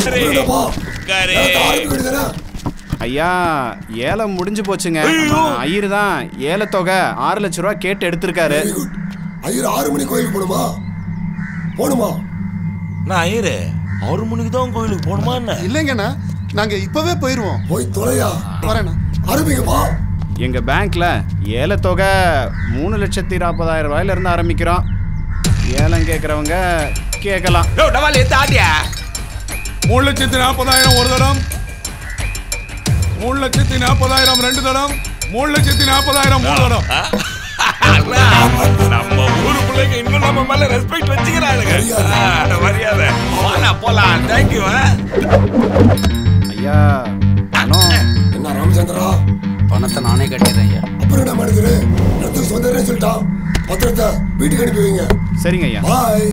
நன்றி புரியுதாப்பா? உட்காரு நேரத்தை ஆரம்பிக்க வேண்டியதுதானே? ஐயா ஏலம் முடிஞ்சு போச்சுங்க ஐயர் தான் ஏலத்தொகை ஆறு லட்ச ரூபா கேட்டு எடுத்திருக்காரு Very good. ஐயர் ஆறு மணி கோயிலுக்கு போகணுமா போகணுமா நான் ஐயரு ஆறு மணிக்கு தான் கோயிலுக்கு போகணுமா என்ன இல்லைங்கண்ணா நாங்க இப்பவே போயிருவோம் போய் தொலையா வரேண்ணா ஆரம்பிங்கப்பா எங்க பேங்க்ல ஏலத்தொகை மூணு லட்சத்தி நாற்பதாயிரம் ரூபாயில இருந்து ஆரம்பிக்கிறோம் ஏலம் கேட்குறவங்க கேட்கலாம் யோ டவால் எடுத்து ஆட்டியா மூணு லட்சத்தி நாற்பதாயிரம் ஒரு தடம் மூணு லட்சத்தி நாற்பதாயிரம் ரெண்டு தடம் மூணு லட்சத்தி நாற்பதாயிரம் மூணு தடம் அண்ணா, நம்ம ஊரு பிள்ளைங்க இன்னும் நம்ம மேல ரெஸ்பெக்ட் வச்சுக்கிறானுங்க ஆ, அந்த மரியாதை வாடா போலாம் தேங்க்யூ ஐயா பணம் என்ன ராமச்சந்திரா பணத்தை நானே கட்டிடுறேன் ஐயா அப்புறம் என்ன மனிதரு இடத்துக்கு சொந்தரே சொல்லிட்டான் பத்திரத்தை வீட்டுக்கு அனுப்பி வைங்க சரிங்க ஐயா பாய்